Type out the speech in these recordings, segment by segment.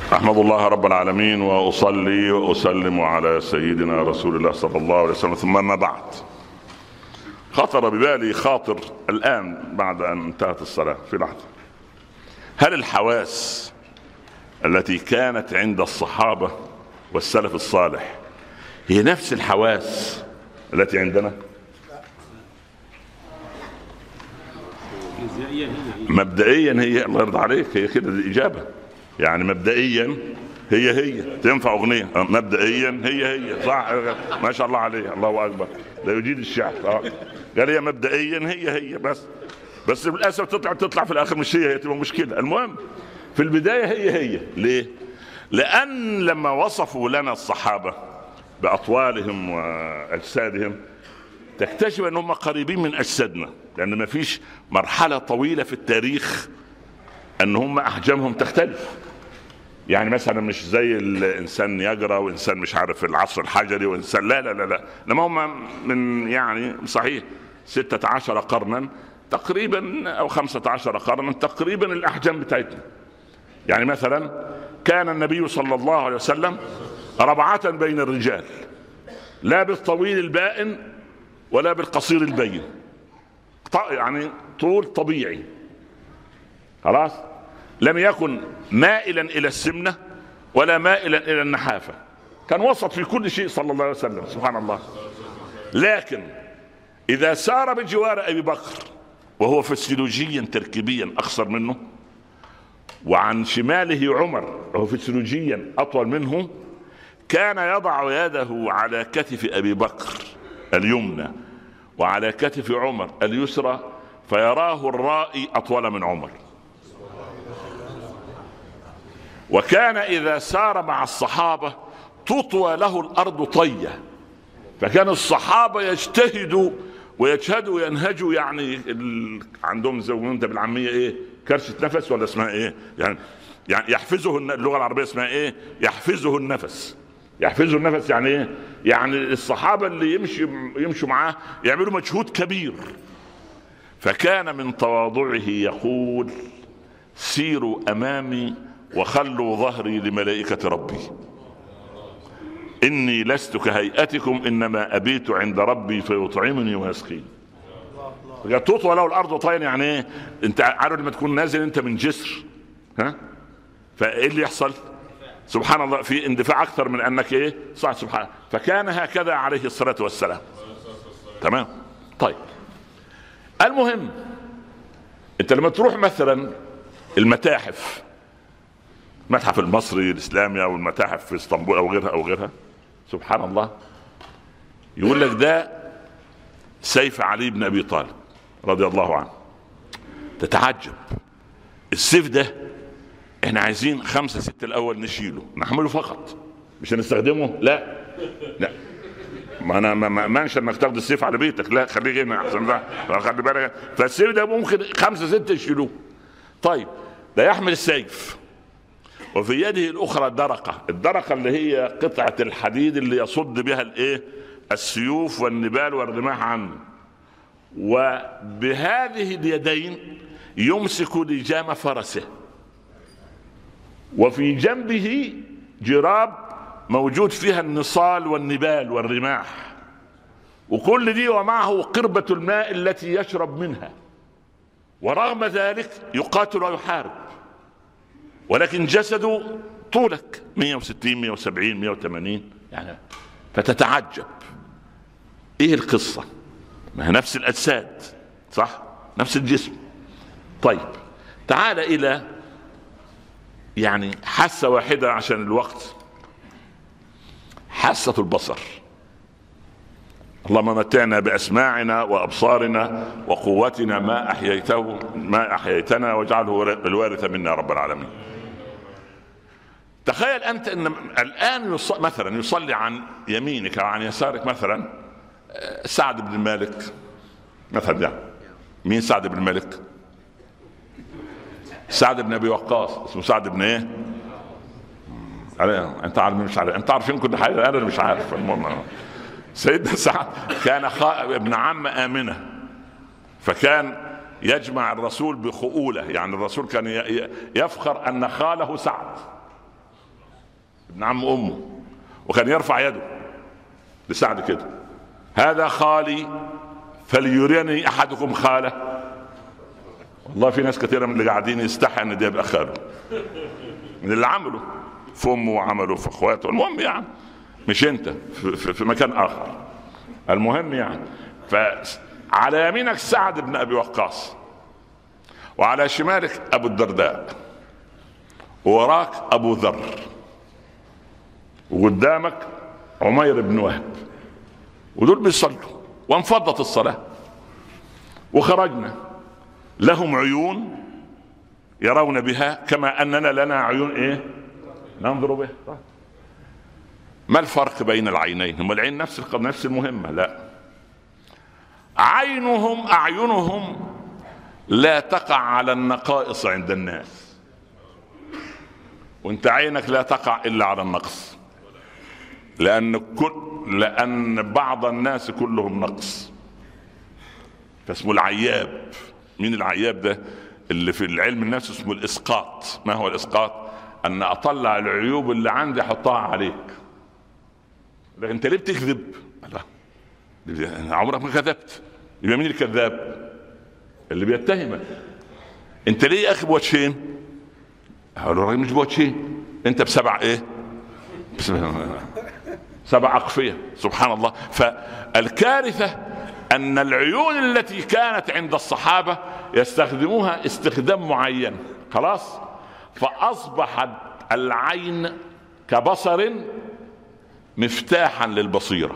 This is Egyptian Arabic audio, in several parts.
احمد الله رب العالمين واصلي واسلم على سيدنا رسول الله صلى الله عليه وسلم ثم ما بعد خطر ببالي خاطر الان بعد ان انتهت الصلاه في لحظه هل الحواس التي كانت عند الصحابه والسلف الصالح هي نفس الحواس التي عندنا مبدئيا هي الله يرضى عليك هي كده دي اجابه يعني مبدئيا هي هي تنفع اغنيه آه، مبدئيا هي هي صح ما شاء الله عليه الله اكبر لا يجيد الشعر اه قال هي مبدئيا هي هي بس بس للاسف تطلع تطلع في الاخر مش هي هي تبقى مشكله المهم في البدايه هي هي ليه؟ لان لما وصفوا لنا الصحابه باطوالهم واجسادهم تكتشف انهم قريبين من اجسادنا لان ما فيش مرحله طويله في التاريخ ان هم احجامهم تختلف يعني مثلا مش زي الانسان يجرى وانسان مش عارف العصر الحجري وانسان لا لا لا لا لما هم من يعني صحيح ستة عشر قرنا تقريبا او خمسة عشر قرنا تقريبا الاحجام بتاعتنا يعني مثلا كان النبي صلى الله عليه وسلم ربعة بين الرجال لا بالطويل البائن ولا بالقصير البين يعني طول طبيعي خلاص لم يكن مائلا الى السمنه ولا مائلا الى النحافه كان وسط في كل شيء صلى الله عليه وسلم سبحان الله لكن اذا سار بجوار ابي بكر وهو فسيولوجيا تركيبيا اقصر منه وعن شماله عمر وهو فسيولوجيا اطول منه كان يضع يده على كتف ابي بكر اليمنى وعلى كتف عمر اليسرى فيراه الرائي اطول من عمر وكان اذا سار مع الصحابه تطوى له الارض طيه فكان الصحابه يجتهدوا ويجهدوا وينهجوا يعني ال... عندهم زي ما انت بالعاميه ايه كرشه نفس ولا اسمها ايه يعني يعني يحفزه اللغه العربيه اسمها ايه يحفزه النفس يحفزه النفس يعني ايه يعني الصحابه اللي يمشي يمشوا معاه يعملوا مجهود كبير فكان من تواضعه يقول سيروا امامي وخلوا ظهري لملائكة ربي إني لست كهيئتكم إنما أبيت عند ربي فيطعمني ويسقيني تطوى له الأرض طين يعني إيه أنت عارف لما تكون نازل أنت من جسر ها فإيه اللي يحصل سبحان الله في اندفاع أكثر من أنك إيه صح سبحان فكان هكذا عليه الصلاة والسلام تمام طيب المهم انت لما تروح مثلا المتاحف المتحف المصري الاسلامي او المتاحف في اسطنبول او غيرها او غيرها سبحان الله يقول لك ده سيف علي بن ابي طالب رضي الله عنه تتعجب السيف ده احنا عايزين خمسة ستة الاول نشيله نحمله فقط مش هنستخدمه لا لا ما انا ما مانش انك تاخد السيف على بيتك لا خليه هنا احسن ده خلي بالك فالسيف ده ممكن خمسة ستة يشيلوه طيب ده يحمل السيف وفي يده الاخرى درقه الدرقه اللي هي قطعه الحديد اللي يصد بها الايه السيوف والنبال والرماح عنه وبهذه اليدين يمسك لجام فرسه وفي جنبه جراب موجود فيها النصال والنبال والرماح وكل دي ومعه قربة الماء التي يشرب منها ورغم ذلك يقاتل ويحارب ولكن جسده طولك 160 170 180 يعني فتتعجب ايه القصة ما هي نفس الاجساد صح نفس الجسم طيب تعال الى يعني حاسة واحدة عشان الوقت حاسة البصر اللهم متعنا باسماعنا وابصارنا وقوتنا ما احييته ما احييتنا واجعله الوارث منا رب العالمين تخيل انت ان الان يص... مثلا يصلي عن يمينك او عن يسارك مثلا آه، سعد بن مالك مثلا يعني مين سعد بن مالك؟ سعد بن ابي وقاص اسمه سعد بن ايه؟ انت عارف مش عارف انت عارفين كل حاجه انا مش عارف المهم سيدنا سعد كان خا... ابن عم امنه فكان يجمع الرسول بخؤوله يعني الرسول كان يفخر ان خاله سعد ابن عم امه وكان يرفع يده لسعد كده هذا خالي فليريني احدكم خاله والله في ناس كثيره من اللي قاعدين يستحي ان ده يبقى خاله من اللي عمله في امه وعمله في اخواته المهم يعني مش انت في, في, في مكان اخر المهم يعني فعلى يمينك سعد بن ابي وقاص وعلى شمالك ابو الدرداء ووراك ابو ذر وقدامك عمير بن وهب ودول بيصلوا وانفضت الصلاه وخرجنا لهم عيون يرون بها كما اننا لنا عيون ايه ننظر بها طيب. ما الفرق بين العينين هم العين نفس نفس المهمه لا عينهم اعينهم لا تقع على النقائص عند الناس وانت عينك لا تقع الا على النقص لان كل لان بعض الناس كلهم نقص فاسمه العياب مين العياب ده اللي في العلم النفس اسمه الاسقاط ما هو الاسقاط ان اطلع العيوب اللي عندي احطها عليك لكن انت ليه بتكذب لا عمرك ما كذبت يبقى مين الكذاب اللي بيتهمك انت ليه يا اخي بوجهين هقول له مش بوجهين انت بسبع ايه بسبع, سبع اقفيه سبحان الله فالكارثه ان العيون التي كانت عند الصحابه يستخدموها استخدام معين خلاص فاصبحت العين كبصر مفتاحا للبصيره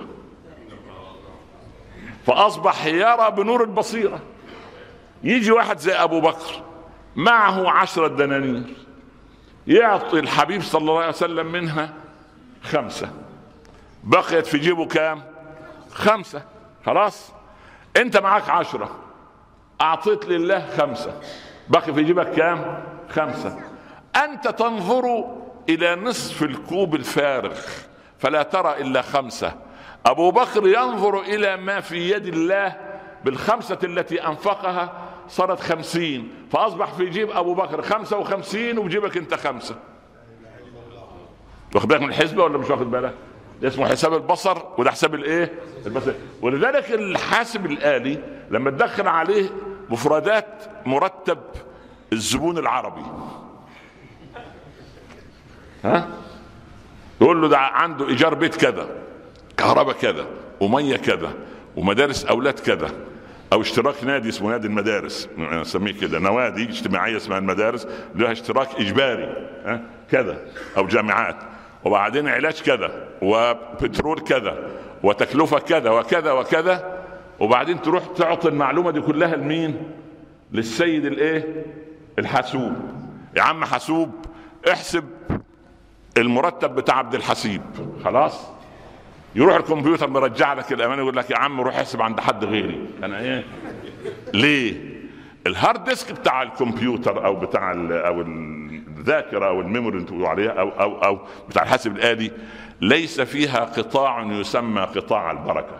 فاصبح يرى بنور البصيره يجي واحد زي ابو بكر معه عشرة دنانير يعطي الحبيب صلى الله عليه وسلم منها خمسة بقيت في جيبه كام خمسة خلاص انت معاك عشرة اعطيت لله خمسة بقي في جيبك كام خمسة انت تنظر الى نصف الكوب الفارغ فلا ترى الا خمسة ابو بكر ينظر الى ما في يد الله بالخمسة التي انفقها صارت خمسين فاصبح في جيب ابو بكر خمسة وخمسين وبجيبك انت خمسة واخد بالك من الحسبة ولا مش واخد بالك ده اسمه حساب البصر وده حساب الايه البصر ولذلك الحاسب الالي لما تدخل عليه مفردات مرتب الزبون العربي ها يقول له ده عنده ايجار بيت كذا كهرباء كذا وميه كذا ومدارس اولاد كذا او اشتراك نادي اسمه نادي المدارس نسميه كده نوادي اجتماعيه اسمها المدارس لها اشتراك اجباري ها كذا او جامعات وبعدين علاج كذا وبترول كذا وتكلفه كذا وكذا وكذا وبعدين تروح تعطي المعلومه دي كلها لمين؟ للسيد الايه؟ الحاسوب يا عم حاسوب احسب المرتب بتاع عبد الحسيب خلاص يروح الكمبيوتر مرجع لك الامان يقول لك يا عم روح احسب عند حد غيري انا ايه ليه الهارد ديسك بتاع الكمبيوتر او بتاع او الذاكره او الميموري اللي تقولوا عليها او او او بتاع الحاسب الالي ليس فيها قطاع يسمى قطاع البركه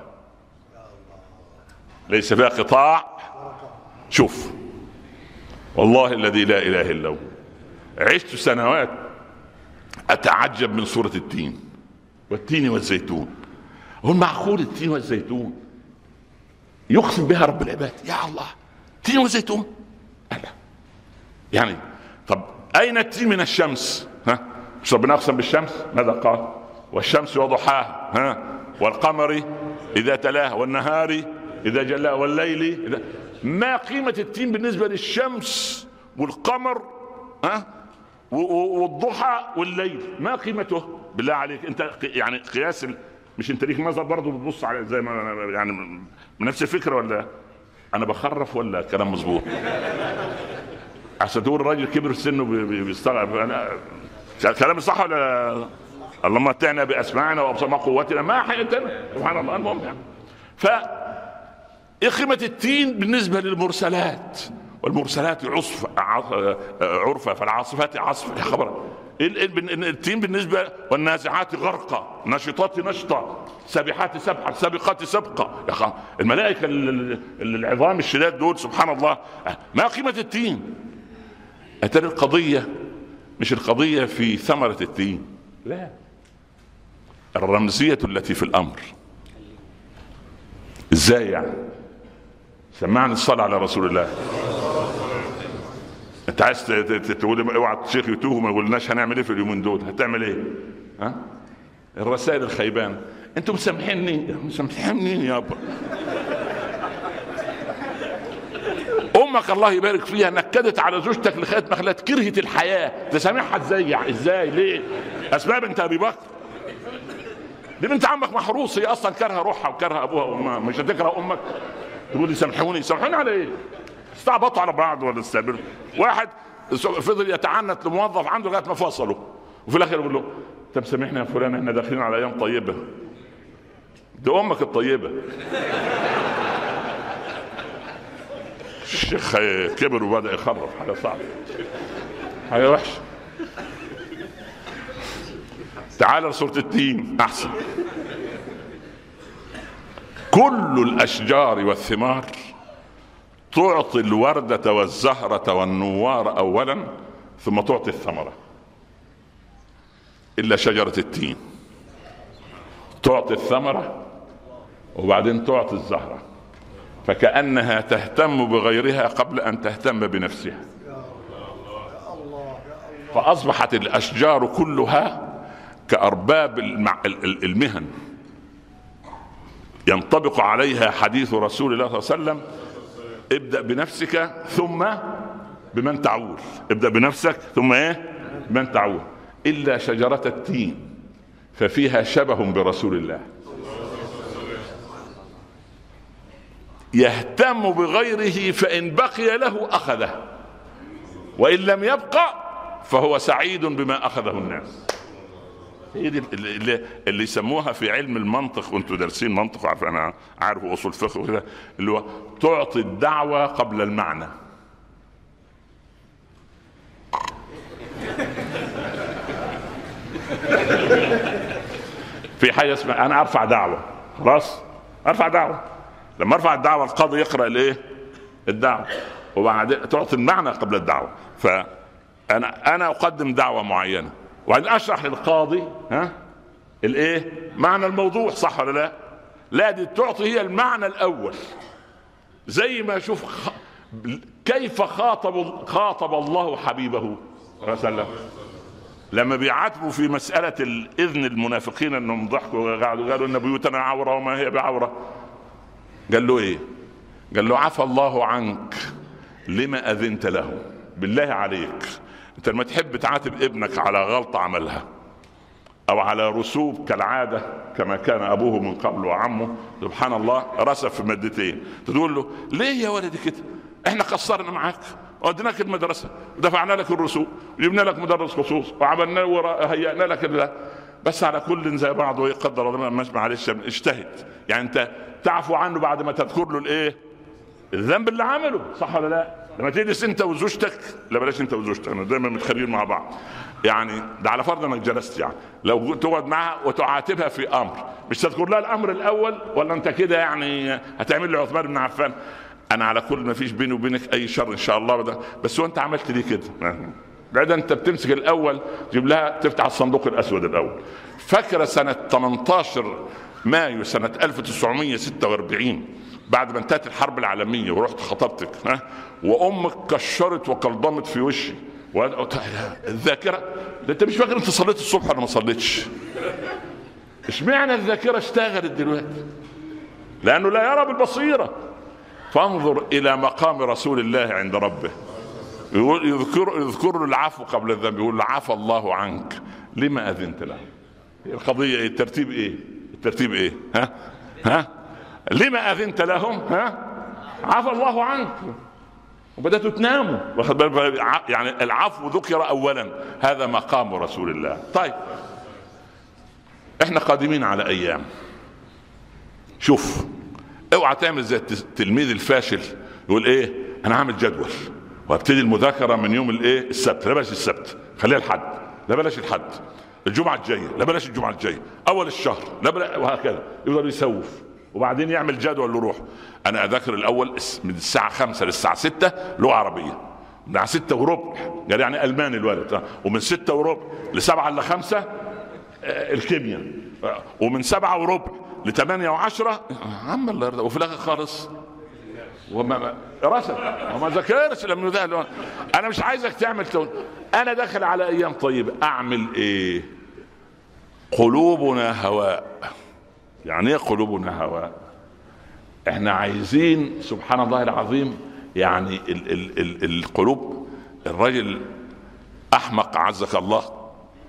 ليس فيها قطاع شوف والله الذي لا اله الا هو عشت سنوات اتعجب من سوره التين والتين والزيتون هو معقول التين والزيتون يقسم بها رب العباد يا الله تين وزيتون لا يعني طب اين التين من الشمس ها مش ربنا اقسم بالشمس ماذا قال والشمس وضحاها ها والقمر اذا تلاها والنهار اذا جلاها والليل إذا ما قيمة التين بالنسبة للشمس والقمر ها والضحى والليل ما قيمته بالله عليك انت يعني قياس مش انت ليك نظر برضه بتبص على زي ما يعني نفس الفكره ولا انا بخرف ولا كلام مظبوط عشان تقول الراجل كبر سنه بيستغرب انا كلامي صح ولا اللهم متعنا باسماعنا وابصارنا قوتنا ما حياتنا سبحان الله المهم يعني ف ايه قيمه التين بالنسبه للمرسلات والمرسلات عصف عرفه فالعاصفات عصف يا خبر التين بالنسبه والنازعات غرقا نشطات نشطا سابحات سبحا سابقات سبقا يا الملائكه العظام الشداد دول سبحان الله ما قيمه التين اترى القضيه مش القضيه في ثمره التين لا الرمزيه التي في الامر ازاي يعني سمعني الصلاه على رسول الله انت عايز تقول اوعى الشيخ يتوه وما يقولناش هنعمل ايه في اليومين دول هتعمل ايه ها الرسائل الخيبان انتم مسامحيني مسامحيني يابا امك الله يبارك فيها نكدت على زوجتك لغايه ما خلت كرهت الحياه تسامحها ازاي ازاي ليه اسماء بنت ابي بكر دي بنت عمك محروس هي اصلا كارهه روحها وكارهه ابوها وامها مش هتكره امك تقول لي سامحوني سامحوني على ايه استعبطوا على بعض ولا استقبلوا واحد فضل يتعنت لموظف عنده لغايه ما فصلوا وفي الاخر يقول له طب سامحني يا فلان احنا داخلين على ايام طيبه دي امك الطيبه الشيخ كبر وبدا يخرف حاجه صعبه حاجه وحشه تعال لسوره التين احسن كل الاشجار والثمار تعطي الوردة والزهرة والنوار أولا ثم تعطي الثمرة إلا شجرة التين تعطي الثمرة وبعدين تعطي الزهرة فكأنها تهتم بغيرها قبل أن تهتم بنفسها فأصبحت الأشجار كلها كأرباب المهن ينطبق عليها حديث رسول الله صلى الله عليه وسلم ابدأ بنفسك ثم بمن تعول ابدأ بنفسك ثم ايه بمن تعول إلا شجرة التين ففيها شبه برسول الله يهتم بغيره فإن بقي له أخذه وإن لم يبقى فهو سعيد بما أخذه الناس هي دي اللي, اللي يسموها في علم المنطق وانتم دارسين منطق عارف انا عارف اصول فقه وكده اللي هو تعطي الدعوه قبل المعنى في حاجه اسمها انا ارفع دعوه خلاص ارفع دعوه لما ارفع الدعوه القاضي يقرا الايه الدعوه وبعدين تعطي المعنى قبل الدعوه فانا انا اقدم دعوه معينه وبعدين اشرح للقاضي ها الايه معنى الموضوع صح ولا لا لا دي تعطي هي المعنى الاول زي ما شوف خ... كيف خاطب خاطب الله حبيبه صلى الله عليه وسلم لما بيعاتبوا في مسألة الإذن المنافقين أنهم ضحكوا قالوا قالوا أن بيوتنا عورة وما هي بعورة قال له إيه قال له عفى الله عنك لما أذنت له بالله عليك انت لما تحب تعاتب ابنك على غلطه عملها او على رسوب كالعاده كما كان ابوه من قبل وعمه سبحان الله رسف في مادتين تقول له ليه يا ولدي كده احنا قصرنا معاك وديناك المدرسه ودفعنا لك الرسوم وجبنا لك مدرس خصوص وعملنا وهيئنا لك الله بس على كل زي بعض ويقدر الله مش معلش اجتهد يعني انت تعفو عنه بعد ما تذكر له الايه الذنب اللي عمله صح ولا لا لما تجلس انت وزوجتك لا بلاش انت وزوجتك انا دايما متخيرين مع بعض يعني ده على فرض انك جلست يعني لو تقعد معها وتعاتبها في امر مش تذكر لها الامر الاول ولا انت كده يعني هتعمل لي عثمان بن عفان انا على كل ما فيش بيني وبينك اي شر ان شاء الله ده بس هو انت عملت ليه كده بعد انت بتمسك الاول تجيب لها تفتح الصندوق الاسود الاول فاكره سنه 18 مايو سنه 1946 بعد ما انتهت الحرب العالميه ورحت خطبتك ها وامك كشرت وكلضمت في وشي الذاكره ده انت مش فاكر انت صليت الصبح ولا ما صليتش اشمعنى الذاكره اشتغلت دلوقتي لانه لا يرى بالبصيره فانظر الى مقام رسول الله عند ربه يقول يذكر يذكر له العفو قبل الذنب يقول عفى الله عنك لما اذنت له القضيه ايه الترتيب ايه الترتيب ايه ها ها لما اذنت لهم ها عفى الله عنك وبداتوا تناموا واخد يعني العفو ذكر اولا هذا مقام رسول الله طيب احنا قادمين على ايام شوف اوعى تعمل زي التلميذ الفاشل يقول ايه انا عامل جدول وابتدي المذاكره من يوم الايه السبت لا بلاش السبت خليها الحد لا بلاش الحد الجمعه الجايه لا بلاش الجمعه الجايه اول الشهر لا بلاش وهكذا يفضل يسوف وبعدين يعمل جدول لروح انا اذاكر الاول من الساعه 5 للساعه 6 لغه عربيه من 6 وربع يعني الماني الولد ومن 6 وربع ل 7 ل 5 الكيمياء ومن سبعة وربع لثمانية وعشرة عم الله يرضى وفي الاخر خالص وما رسم وما ذكرش لم يذهل انا مش عايزك تعمل تون انا داخل على ايام طيبه اعمل ايه قلوبنا هواء يعني ايه قلوبنا هواء احنا عايزين سبحان الله العظيم يعني ال ال ال القلوب الرجل احمق عزك الله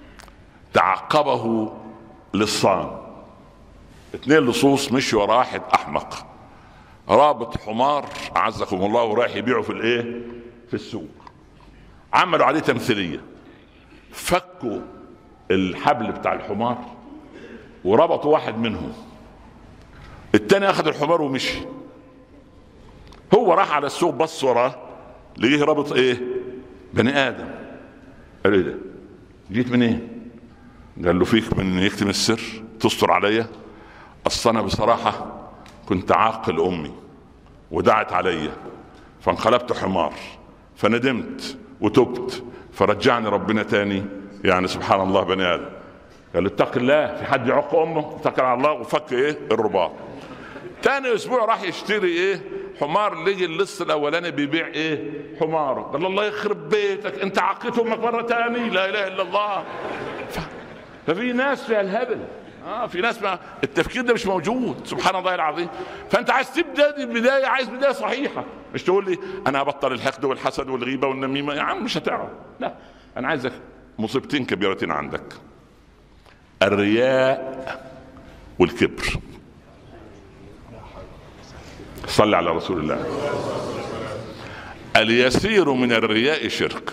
تعقبه لصان اثنين لصوص مشي ورا واحد احمق رابط حمار اعزكم الله ورايح يبيعه في الايه في السوق عملوا عليه تمثيليه فكوا الحبل بتاع الحمار وربطوا واحد منهم التاني اخذ الحمار ومشي هو راح على السوق بص وراه لقيه رابط ايه بني ادم قال ايه ده جيت منين إيه؟ قال له فيك من يكتم السر تستر عليا اصل انا بصراحه كنت عاقل امي ودعت عليا فانقلبت حمار فندمت وتبت فرجعني ربنا تاني يعني سبحان الله بني ادم قال له اتق الله في حد يعق امه اتكل على الله وفك ايه الرباط تاني اسبوع راح يشتري ايه حمار لقي اللص الاولاني بيبيع ايه حماره قال الله يخرب بيتك انت عقيت امك مره تاني لا اله الا الله ف... ففي ناس فيها الهبل اه في ناس ما التفكير ده مش موجود سبحان الله العظيم فانت عايز تبدا دي البدايه عايز بدايه صحيحه مش تقول لي انا هبطل الحقد والحسد والغيبه والنميمه يا عم مش هتعرف لا انا عايزك مصيبتين كبيرتين عندك الرياء والكبر صل على رسول الله اليسير من الرياء شرك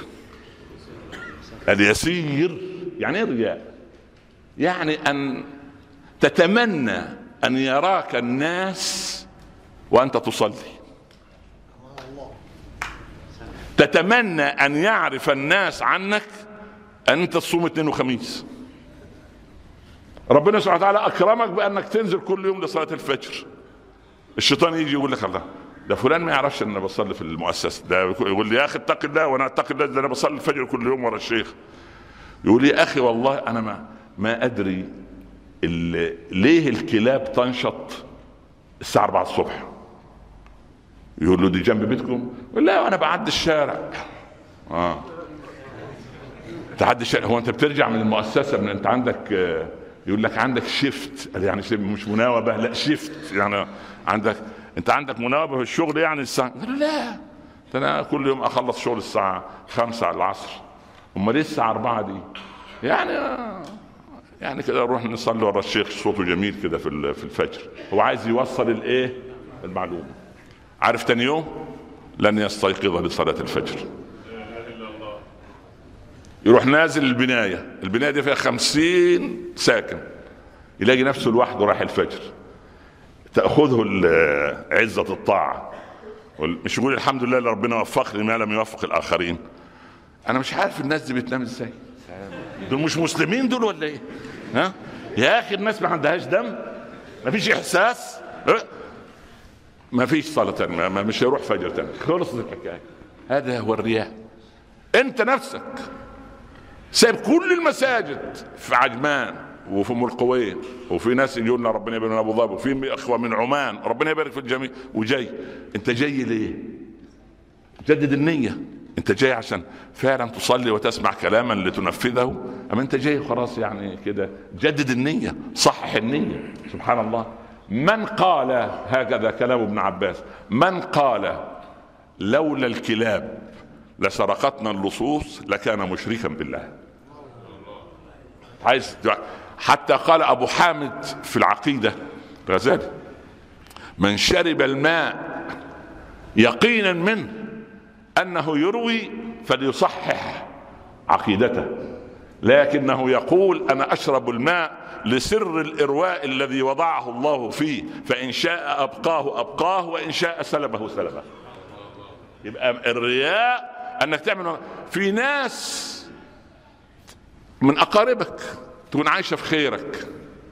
اليسير يعني ايه الرياء يعني ان تتمنى ان يراك الناس وانت تصلي تتمنى ان يعرف الناس عنك ان انت تصوم اثنين وخميس ربنا سبحانه وتعالى اكرمك بانك تنزل كل يوم لصلاه الفجر الشيطان يجي يقول لك الله ده فلان ما يعرفش ان انا بصلي في المؤسسه ده يقول لي يا اخي اتق الله وانا اتقي الله ده انا بصلي الفجر كل يوم ورا الشيخ يقول لي يا اخي والله انا ما ما ادري ليه الكلاب تنشط الساعه 4 الصبح يقول له دي جنب بيتكم يقول لا انا بعدي الشارع اه تعدي الشارع هو انت بترجع من المؤسسه من انت عندك يقول لك عندك شيفت يعني مش مناوبه لا شيفت يعني عندك انت عندك مناوبه في الشغل يعني الساعه قال له لا ده انا كل يوم اخلص شغل الساعه 5 على العصر امال ايه الساعه 4 دي يعني يعني كده نروح نصلي ورا الشيخ صوته جميل كده في في الفجر هو عايز يوصل الايه المعلومه عارف تاني يوم لن يستيقظ لصلاه الفجر يروح نازل البنايه البنايه دي فيها خمسين ساكن يلاقي نفسه لوحده راح الفجر تاخذه عزه الطاعه مش يقول الحمد لله اللي ربنا وفقني ما لم يوفق الاخرين انا مش عارف الناس دي بتنام ازاي دول مش مسلمين دول ولا ايه ها يا اخي الناس ما عندهاش دم ما فيش احساس ما فيش صلاة تانية ما مش هيروح فجر تاني خلصت الحكاية هذا هو الرياء انت نفسك سايب كل المساجد في عجمان وفي ام القوين وفي ناس يقول لنا ربنا يبارك من ابو ظبي وفي اخوه من عمان ربنا يبارك في الجميع وجاي انت جاي ليه؟ جدد النيه انت جاي عشان فعلا تصلي وتسمع كلاما لتنفذه ام انت جاي خلاص يعني كده جدد النيه صحح النيه سبحان الله من قال هكذا كلام ابن عباس من قال لولا الكلاب لسرقتنا اللصوص لكان مشركا بالله عايز حتى قال ابو حامد في العقيده غزالي من شرب الماء يقينا منه انه يروي فليصحح عقيدته لكنه يقول انا اشرب الماء لسر الارواء الذي وضعه الله فيه فان شاء ابقاه ابقاه وان شاء سلبه سلبه يبقى الرياء انك تعمل في ناس من اقاربك تكون عايشه في خيرك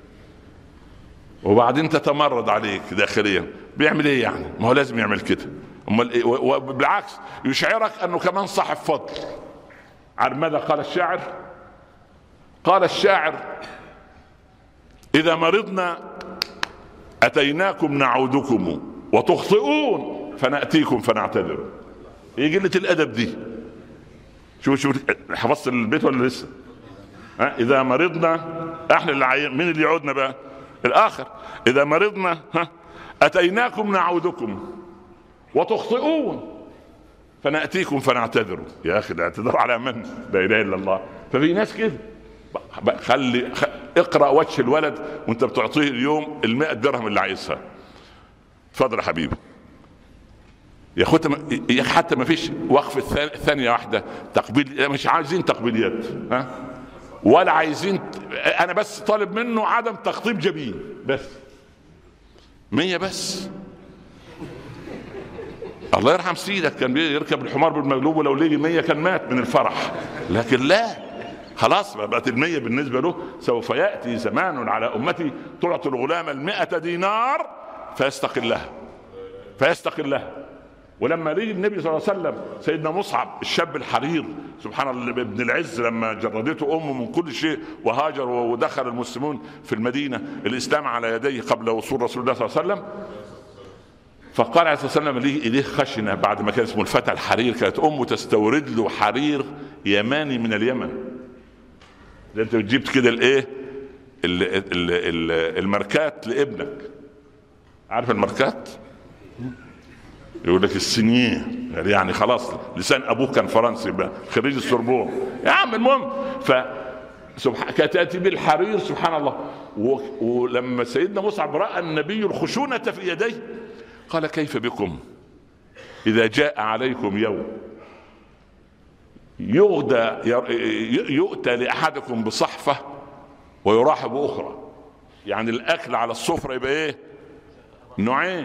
وبعدين تتمرد عليك داخليا بيعمل ايه يعني ما هو لازم يعمل كده امال إيه؟ وبالعكس يشعرك انه كمان صاحب فضل عن ماذا قال الشاعر قال الشاعر إذا مرضنا أتيناكم نعودكم وتخطئون فنأتيكم فنعتذر ايه قلة الأدب دي شوف شوف حفظت البيت ولا لسه ها إذا مرضنا احنا اللي عين مين اللي يعودنا بقى الآخر إذا مرضنا ها أتيناكم نعودكم وتخطئون فنأتيكم فنعتذر يا أخي الاعتذار على من لا إله إلا الله ففي ناس كده خلي اقرا وجه الولد وانت بتعطيه اليوم ال درهم اللي عايزها اتفضل يا حبيبي يا اخوتي يا حتى ما فيش وقفه ثانيه واحده تقبيل مش عايزين تقبيل ها ولا عايزين انا بس طالب منه عدم تخطيب جبين بس مية بس الله يرحم سيدك كان يركب الحمار بالمقلوب ولو لقي مية كان مات من الفرح لكن لا خلاص بقت المية بالنسبة له سوف يأتي زمان على أمتي تعطي الغلام المئة دينار فيستقلها فيستقلها ولما رجع النبي صلى الله عليه وسلم سيدنا مصعب الشاب الحرير سبحان الله ابن العز لما جردته امه من كل شيء وهاجر ودخل المسلمون في المدينه الاسلام على يديه قبل وصول رسول الله صلى الله عليه وسلم فقال عليه الصلاه والسلام ليه ايديه خشنه بعد ما كان اسمه الفتى الحرير كانت امه تستورد له حرير يماني من اليمن ده انت جبت كده الايه الماركات لابنك عارف الماركات يقول لك السنيه يعني خلاص لسان ابوه كان فرنسي بقى خريج السربون يا عم المهم ف سبحان كتاتي بالحرير سبحان الله ولما سيدنا مصعب راى النبي الخشونه في يديه قال كيف بكم اذا جاء عليكم يوم يغدى يؤتى لاحدكم بصحفه ويراح باخرى يعني الاكل على السفره يبقى ايه نوعين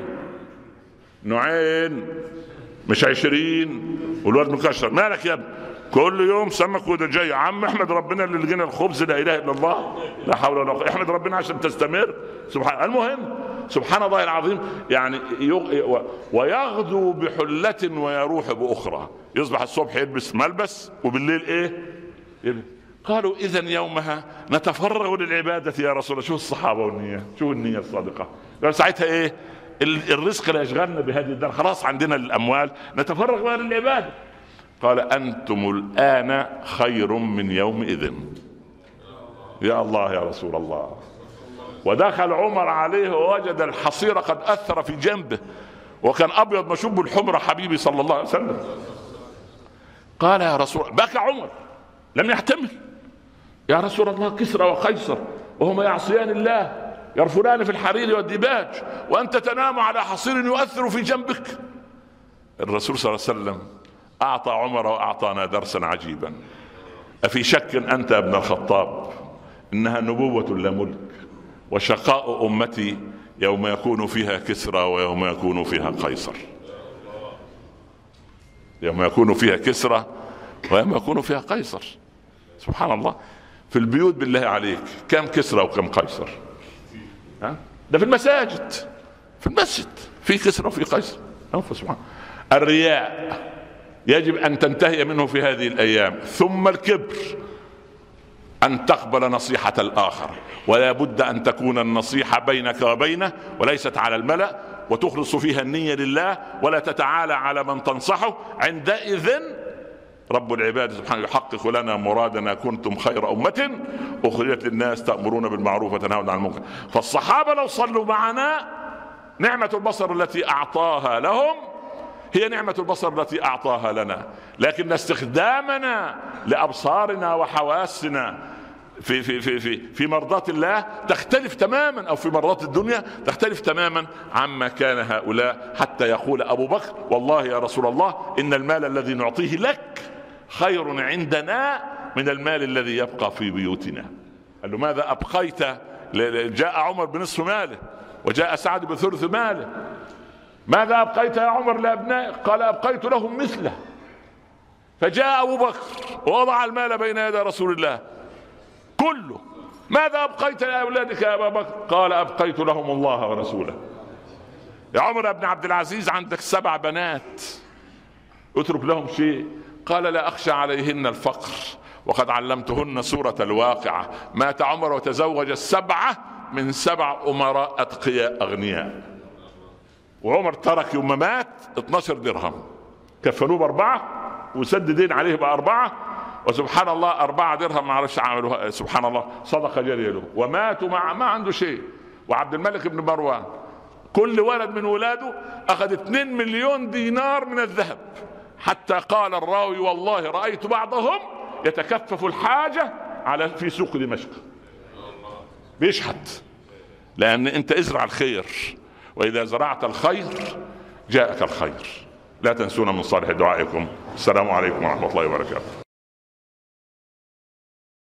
نوعين مش عشرين والواد مكشر مالك يا ابني كل يوم سمك وده جاي يا عم احمد ربنا اللي لقينا الخبز لا اله الا الله لا حول ولا قوه احمد ربنا عشان تستمر سبحان المهم سبحان الله العظيم يعني ويغدو بحلة ويروح بأخرى يصبح الصبح يلبس ملبس وبالليل ايه قالوا اذا يومها نتفرغ للعبادة يا رسول الله شو الصحابة والنية شو النية الصادقة قال ساعتها ايه الرزق لا يشغلنا بهذه الدار خلاص عندنا الاموال نتفرغ للعباده قال انتم الان خير من يومئذ يا الله يا رسول الله ودخل عمر عليه ووجد الحصير قد اثر في جنبه وكان ابيض مشوب الحمره حبيبي صلى الله عليه وسلم قال يا رسول بكى عمر لم يحتمل يا رسول الله كسرى وقيصر وهما يعصيان الله يرفلان في الحرير والديباج وأنت تنام على حصير يؤثر في جنبك الرسول صلى الله عليه وسلم أعطى عمر وأعطانا درسا عجيبا أفي شك أنت يا ابن الخطاب إنها نبوة لا ملك وشقاء أمتي يوم يكون فيها كسرى ويوم يكون فيها قيصر يوم يكون فيها كسرى ويوم يكون فيها قيصر سبحان الله في البيوت بالله عليك كم كسرى وكم قيصر ها ده في المساجد في المسجد في كسرى وفي قيصر سبحان الرياء يجب ان تنتهي منه في هذه الايام ثم الكبر ان تقبل نصيحه الاخر ولا بد ان تكون النصيحه بينك وبينه وليست على الملا وتخلص فيها النيه لله ولا تتعالى على من تنصحه عندئذ رب العباد سبحانه يحقق لنا مرادنا كنتم خير أمة أخرجت للناس تأمرون بالمعروف وتنهون عن المنكر فالصحابة لو صلوا معنا نعمة البصر التي أعطاها لهم هي نعمة البصر التي أعطاها لنا لكن استخدامنا لأبصارنا وحواسنا في في في في في مرضاة الله تختلف تماما او في مرضاة الدنيا تختلف تماما عما كان هؤلاء حتى يقول ابو بكر والله يا رسول الله ان المال الذي نعطيه لك خير عندنا من المال الذي يبقى في بيوتنا قال له ماذا أبقيت جاء عمر بنصف ماله وجاء سعد بثلث ماله ماذا أبقيت يا عمر لأبنائك قال أبقيت لهم مثله فجاء أبو بكر ووضع المال بين يدي رسول الله كله ماذا أبقيت لأولادك يا أبا بكر قال أبقيت لهم الله ورسوله يا عمر بن عبد العزيز عندك سبع بنات اترك لهم شيء قال لا أخشى عليهن الفقر وقد علمتهن سورة الواقعة مات عمر وتزوج السبعة من سبع أمراء أتقياء أغنياء وعمر ترك يوم ما مات 12 درهم كفلوه بأربعة وسد دين عليه بأربعة وسبحان الله أربعة درهم ما عرفش عملوها سبحان الله صدقة جارية له وماتوا مع ما عنده شيء وعبد الملك بن مروان كل ولد من ولاده أخذ 2 مليون دينار من الذهب حتى قال الراوي والله رأيت بعضهم يتكفف الحاجة على في سوق دمشق بيشحت لأن أنت ازرع الخير وإذا زرعت الخير جاءك الخير لا تنسونا من صالح دعائكم السلام عليكم ورحمة الله وبركاته